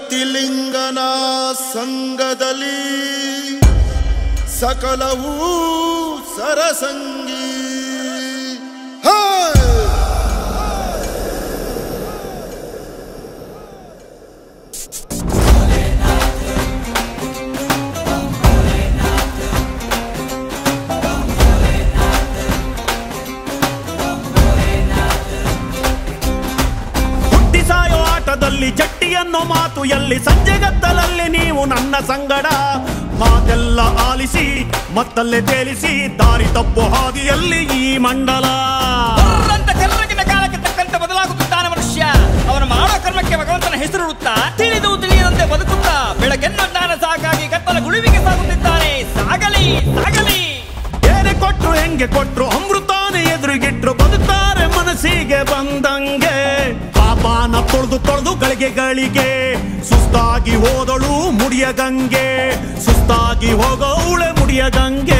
ಜ್ಯೋತಿಲಿಂಗನ ಸಂಗದಲ್ಲಿ ಸಕಲವೂ ಸರಸಂಗಿ ಹೇ! ಹುಟ್ಟಿ ಸಾಯೋ ಆಟದಲ್ಲಿ ಜಟ್ಟಿ ಅನ್ನೋ ಮಾತು ಎಲ್ಲಿ ಸಂಜೆಗತ್ತಲಲ್ಲಿ ನೀವು ನನ್ನ ಸಂಗಡ ಮಾತೆಲ್ಲ ಆಲಿಸಿ ಮತ್ತಲ್ಲೇ ತೇಲಿಸಿ ದಾರಿ ತಪ್ಪು ಹಾದಿಯಲ್ಲಿ ಈ ಮಂಡಲ ಅಂತ ಕರ್ರಗಿನ ಕಾಲಕ್ಕೆ ತಕ್ಕಂತೆ ಬದಲಾಗುತ್ತಿದ್ದಾನೆ ಮನುಷ್ಯ ಅವನ ಮಾಡೋ ಕರ್ಮಕ್ಕೆ ಭಗವಂತನ ಹೆಸರು ಇಡುತ್ತಾ ತಿಳಿದು ತಿಳಿಯದಂತೆ ಬದುಕುತ್ತಾ ಬೆಳಗೆನ್ನೋ ಜ್ಞಾನ ಸಾಕಾಗಿ ಕತ್ತಲ ಗುಳಿವಿಗೆ ಸಾಗುತ್ತಿದ್ದಾನೆ ಸಾಗಲಿ ಸಾಗಲಿ ಏನೇ ಕೊಟ್ರು ಹೆಂಗೆ ಕೊಟ್ರು ಅಮೃತಾನೆ ಎದುರಿಗಿಟ್ರು ಬದುಕ್ತಾರೆ ಮನಸ್ಸಿಗೆ ಬಂದಂಗೆ ಪಾಪಾನ ತೊಳೆದು ತೊಳೆದು ಗಳಿಗೆ ಗಳಿಗೆ ಸುಸ್ತಾಗಿ ಹೋದಳು ಮುಡಿಯ ಗಂಗೆ ಸುಸ್ತಾಗಿ ಹೋಗೋಳೆ ಮುಡಿಯ ಗಂಗೆ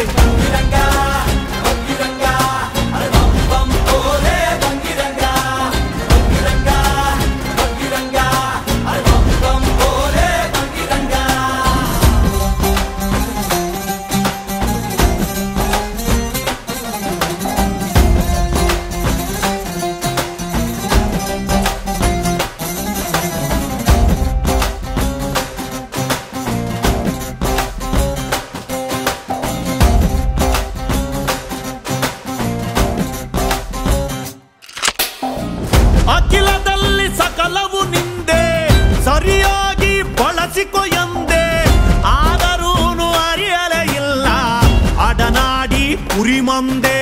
ಅಖಿಲದಲ್ಲಿ ಸಕಲವು ನಿಂದೆ ಸರಿಯಾಗಿ ಬಳಸಿಕೊ ಎಂದೆ ಆದರೂನು ಅರಿಯಲೇ ಇಲ್ಲ ಅಡನಾಡಿ ಕುರಿಮಂದೆ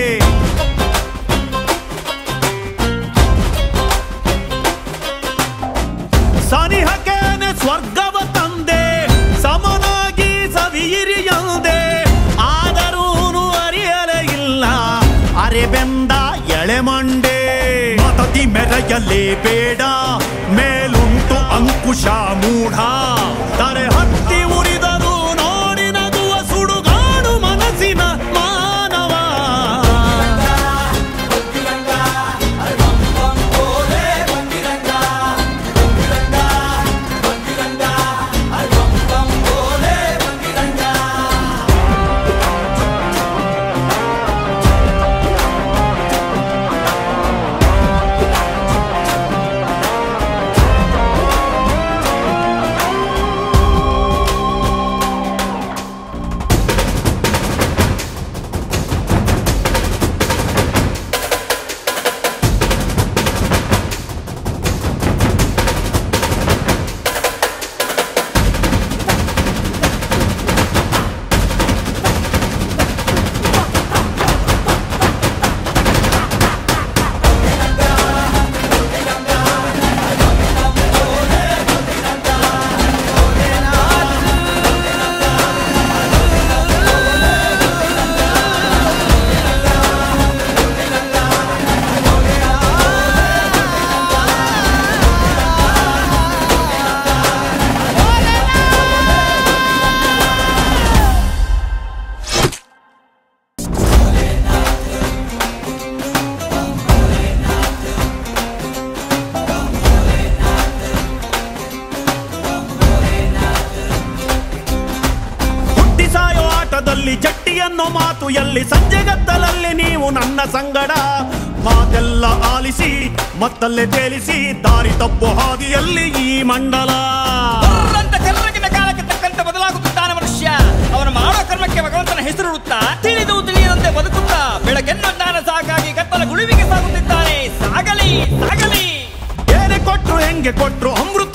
ಸನಿಹಕೇನೆ ಸ್ವರ್ಗವ ತಂದೆ ಸಮನಾಗಿ ಸವಿಯಿರಿ ಎಂದೆ ಆದರೂನು ಅರಿಯಲೇ ಇಲ್ಲ ಅರೆಬೆಂದ ಎಳೆಮಂಡೆ ಮತತಿ ಮೆರೆಯಲೇ ಬೇಡ ಮೇಲುಂಟು ಅಂಕುಶ ಮೂಢ ತರೆ ಹತ್ತಿ ಉರಿದರು ನೋಡಿ ನಗುವ ಸುಡುಗಾಡು ಮನಸ್ಸಿನ ಮಾನವ ಹುಟ್ಟಿ ಸಾಯೋ ಆಟದಲ್ಲಿ ಜಟ್ಟಿ ಅನ್ನೋ ಮಾತು ಎಲ್ಲಿ ಸಂಜೆಗತ್ತಲಲ್ಲಿ ನೀವು ನನ್ನ ಸಂಗಡ ಮಾತೆಲ್ಲ ಆಲಿಸಿ ಮತ್ತಲ್ಲೇ ತೇಲಿಸಿ ದಾರಿ ತಪ್ಪು ಹಾದಿಯಲ್ಲಿ ಈ ಮಂಡಲ ಅಂತ ಕರ್ರಗಿನ ಕಾಲಕ್ಕೆ ತಕ್ಕಂತೆ ಬದಲಾಗುತ್ತಿದ್ದಾನೆ ಮನುಷ್ಯ ಅವನ ಮಾಡೋ ಕರ್ಮಕ್ಕೆ ಭಗವಂತನ ಹೆಸರು ಇಡುತ್ತಾ ತಿಳಿದು ತಿಳಿಯದಂತೆ ಬದುಕುತ್ತಾ ಬೆಳಗೆನ್ನೋ ಜ್ಞಾನ ಸಾಕಾಗಿ ಕತ್ತಲ ಗುಳಿವಿಗೆ ಸಾಗುತ್ತಿದ್ದಾನೆ ಸಾಗಲಿ ಸಾಗಲಿ ಏನೇ ಕೊಟ್ರು ಹೆಂಗೆ ಕೊಟ್ರು ಅಮೃತ